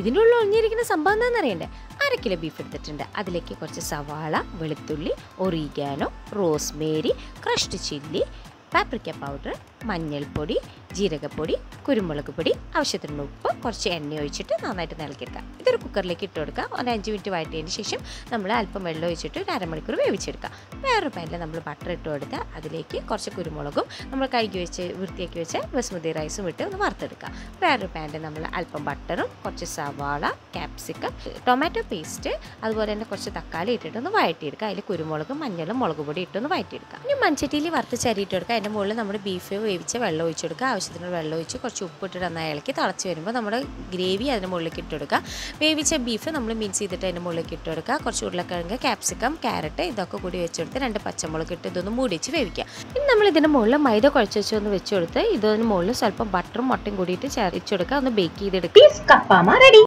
ഇതിൻ്റെ ഉള്ളിൽ ഒളിഞ്ഞിരിക്കുന്ന സംഭവം എന്താണെന്ന് അറിയണ്ടേ അര കിലോ ബീഫ് എടുത്തിട്ടുണ്ട് അതിലേക്ക് കുറച്ച് സവാള വെളുത്തുള്ളി oregano rosemary crushed chilli paprika powder മഞ്ഞൾപ്പൊടി ജീരകപ്പൊടി കുരുമുളക് പൊടി ആവശ്യത്തിനുള്ള ഉപ്പ് കുറച്ച് എണ്ണ ഒഴിച്ചിട്ട് നന്നായിട്ട് നിലക്കിയെടുക്കാം ഇതൊരു കുക്കറിലേക്ക് ഇട്ട് കൊടുക്കുക ഒരു അഞ്ച് മിനിറ്റ് വഴറ്റിയതിന് ശേഷം നമ്മൾ അല്പം വെള്ളം ഒഴിച്ചിട്ട് ഒരു അരമണിക്കൂർ വേവിച്ചെടുക്കുക വേറൊരു പാനിൽ നമ്മൾ ബട്ടർ ഇട്ട് കൊടുക്കുക അതിലേക്ക് കുറച്ച് കുരുമുളകും നമ്മൾ കഴുകി വെച്ച് വൃത്തിയാക്കി വെച്ച ബസ്മതി റൈസും ഇട്ട് ഒന്ന് വറുത്തെടുക്കുക വേറൊരു പാനിൽ നമ്മൾ അല്പം ബട്ടറും കുറച്ച് സവാള ക്യാപ്സിക്കം ടൊമാറ്റോ പേസ്റ്റ് അതുപോലെ തന്നെ കുറച്ച് തക്കാളി ഇട്ടിട്ട് ഒന്ന് വഴറ്റിയെടുക്കുക അതിൽ കുരുമുളകും മഞ്ഞളും മുളക് പൊടി ഇട്ടൊന്ന് വഴറ്റിയെടുക്കുക ഇനി മൺചട്ടിയിൽ വറുത്ത് ചരിയിട്ട് കൊടുക്കുക അതിൻ്റെ മുകളിൽ നമ്മൾ ബീഫ് വേവിച്ച് വെള്ളം ഒഴിച്ച് കൊടുക്കുക ആവശ്യത്തിന് വെള്ളം ഒഴിച്ച് കുറച്ച് ഉപ്പിട്ട് നന്നായി ഇളക്കി തിളച്ച് വരുമ്പോൾ നമ്മുടെ ഗ്രേവി അതിൻ്റെ മുകളിലേക്ക് ഇട്ട് കൊടുക്കുക വേവിച്ച ബീഫ് നമ്മൾ മിക്സ് ചെയ്തിട്ട് അതിൻ്റെ മുകളിലേക്ക് ഇട്ട് കൊടുക്കുക കുറച്ച് ഉരുളക്കിഴങ്ങ് ക്യാപ്സിക്കം ക്യാരറ്റ് ഇതൊക്കെ കൂടി വെച്ചെടുത്ത് രണ്ട് പച്ചമുളക് ഇട്ട് ഇതൊന്ന് മൂടി വെച്ച് വേവിക്കുക ഇനി നമ്മൾ ഇതിൻ്റെ മുകളിൽ മൈദ കുഴച്ച് വെച്ച് ഒന്ന് വെച്ച് കൊടുത്ത് ഇതിന് മുകളിൽ സ്വല്പം ബട്ടറും മുട്ടയും കൂടിയിട്ട് ചേർച്ച് കൊടുക്കുക ഒന്ന് ബേക്ക് ചെയ്തെടുക്കുക Peace Kapama ready.